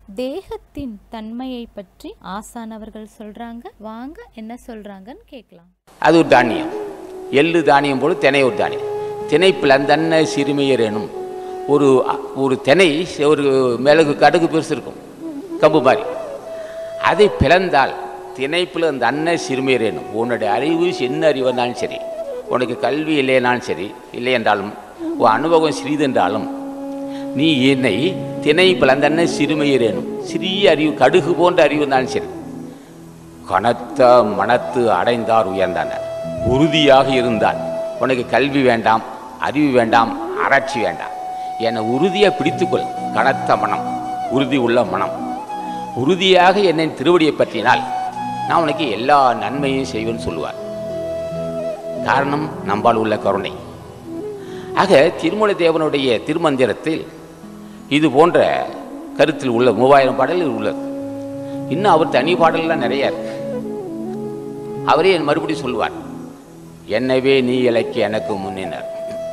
தேகத்தின் தன்மையை பற்றி ஆசான் அவர்கள் சொல்றாங்க வாங்க என்ன சொல்றாங்கன்னு கேட்கலாம் அது ஒரு தானியம் எள்ளு தானியம் போல தினை ஒரு தானியம் தினை பிளந்தன்ன சிறுமியரேனும் ஒரு ஒரு தினை ஒரு மிளகு கடுகு பெருசு இருக்கும் கம்பு மாதிரி அதை பிளந்தால் திணைப்பில் அந்த அன்ன சிறுமியரேனும் உன்னுடைய அறிவு சின்ன அறிவு இருந்தாலும் சரி உனக்கு கல்வி இல்லைனாலும் சரி இல்லை என்றாலும் உன் அனுபவம் சிறிதென்றாலும் நீ என்னை திணை பிளந்தன்ன சிறுமையரேனும் சிறிய அறிவு கடுகு போன்ற அறிவு இருந்தாலும் சரி கனத்த மனத்து அடைந்தார் உயர்ந்தனர் உறுதியாக இருந்தால் உனக்கு கல்வி வேண்டாம் அறிவு வேண்டாம் ஆராய்ச்சி வேண்டாம் என்னை உறுதியாக பிடித்துக்கொள் கனத்த மனம் உறுதி உள்ள மனம் உறுதியாக என்னை திருவடியை பற்றினால் நான் உனக்கு எல்லா நன்மையும் செய்வேன்னு சொல்லுவார் காரணம் நம்பால் உள்ள கருணை ஆக திருமலை தேவனுடைய திருமந்திரத்தில் இது போன்ற கருத்தில் உள்ள மூவாயிரம் பாடல்கள் உள்ளது இன்னும் அவர் தனி பாடல்லாம் நிறைய இருக்கு அவரே என் மறுபடியும் சொல்லுவார் என்னவே நீ இலக்கிய எனக்கு முன்னினர்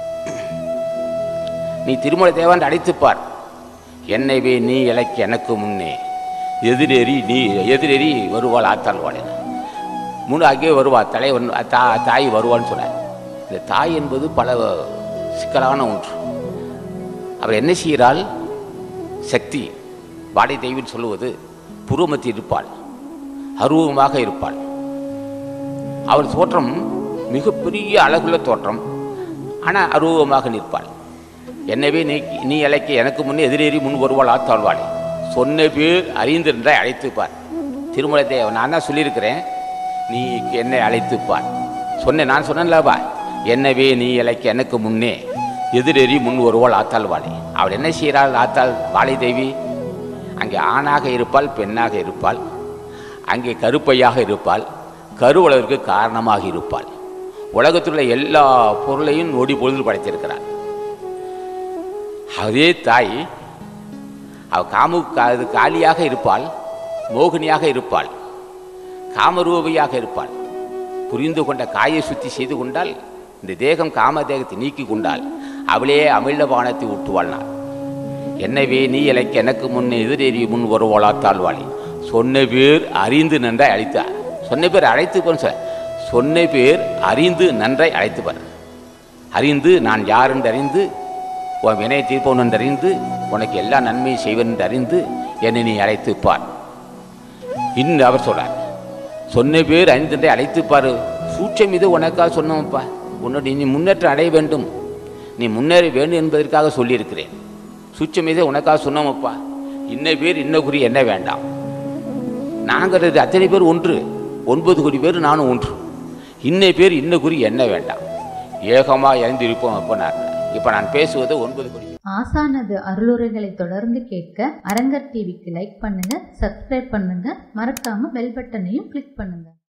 நீ திருமலை தேவான் அழைத்துப்பார் என்னவே நீ இலக்கிய எனக்கு முன்னே எதிரேறி நீ எதிரேறி வருவாள் ஆத்தாள்வாள் முன் அங்கே வருவா தலைவன் தா தாய் வருவான்னு சொன்னார் இந்த தாய் என்பது பல சிக்கலான ஒன்று அவர் என்ன செய்கிறாள் சக்தி வாடை தெய்வன் சொல்லுவது புருவமத்தி இருப்பாள் அருவமாக இருப்பாள் அவள் தோற்றம் மிகப்பெரிய அழகுள்ள தோற்றம் ஆனால் அருவமாக நிற்பாள் என்னவே நீ நீ அழைக்க எனக்கு முன்னே எதிரேறி முன் வருவாள் ஆத்தாழ்வாளே சொன்ன பேர் அறிந்திருந்தாய் அழைத்துப்பார் திருமலை தேவன் நான் தான் சொல்லியிருக்கிறேன் நீ என்னை அழைத்துப்பார் சொன்னேன் நான் சொன்னேன்லவா என்னவே நீ இலைக்க எனக்கு முன்னே எதிரெறி முன் வருவாள் ஆத்தாள் வாழை அவள் என்ன செய்கிறாள் ஆத்தாள் வாழை தேவி அங்கே ஆணாக இருப்பாள் பெண்ணாக இருப்பாள் அங்கே கருப்பையாக இருப்பாள் கருவளவிற்கு காரணமாக இருப்பாள் உலகத்தில் உள்ள எல்லா பொருளையும் நொடி பொழுதில் படைத்திருக்கிறாள் அதே தாய் அவள் காமு கா- காலியாக இருப்பாள் மோகினியாக இருப்பாள் காமரூபியாக இருப்பாள் புரிந்து கொண்ட காயை சுத்தி செய்து கொண்டால் இந்த தேகம் காம தேகத்தை நீக்கி கொண்டால் அவளே அமிழ்த பானத்தை ஊட்டுவாள் நான் என்னவே நீ இலைக்கு எனக்கு முன்னே எதிரேறி முன் வருவாளா தாழ்வாளி சொன்ன பேர் அறிந்து நன்றாய் அழைத்தார் சொன்ன பேர் அழைத்து போன்னு சொல்ல சொன்ன பேர் அறிந்து நன்றாய் அழைத்துப்பார் அறிந்து நான் யார் என்று அறிந்து உன் வினை தீர்ப்பவன் என்று அறிந்து உனக்கு எல்லா நன்மையும் செய்வன் என்று அறிந்து என்னை நீ அழைத்துப்பார் இன்னும் அவர் சொல்றார் சொன்ன பேர் அறிந்ததை அழைத்துப்பாரு சூட்சம் இது உனக்காக சொன்னோம்ப்பா உன்னுடைய நீ முன்னேற்றம் அடைய வேண்டும் நீ முன்னேற வேண்டும் என்பதற்காக சொல்லியிருக்கிறேன் சூட்சம் இதே உனக்காக சொன்னோமப்பா இன்ன பேர் இன்ன குறி என்ன வேண்டாம் நாங்கிறது அத்தனை பேர் ஒன்று ஒன்பது கோடி பேர் நானும் ஒன்று இன்ன பேர் இன்ன குறி என்ன வேண்டாம் ஏகமாக இறந்திருப்போம் அப்போ நான் இப்போ நான் பேசுவது ஒன்பது கோடி பேர். ஆசானது அருளுரைகளை தொடர்ந்து கேட்க அரங்கர் டிவிக்கு லைக் பண்ணுங்க சப்ஸ்கிரைப் பண்ணுங்க மறக்காம பெல் பட்டனையும் கிளிக் பண்ணுங்க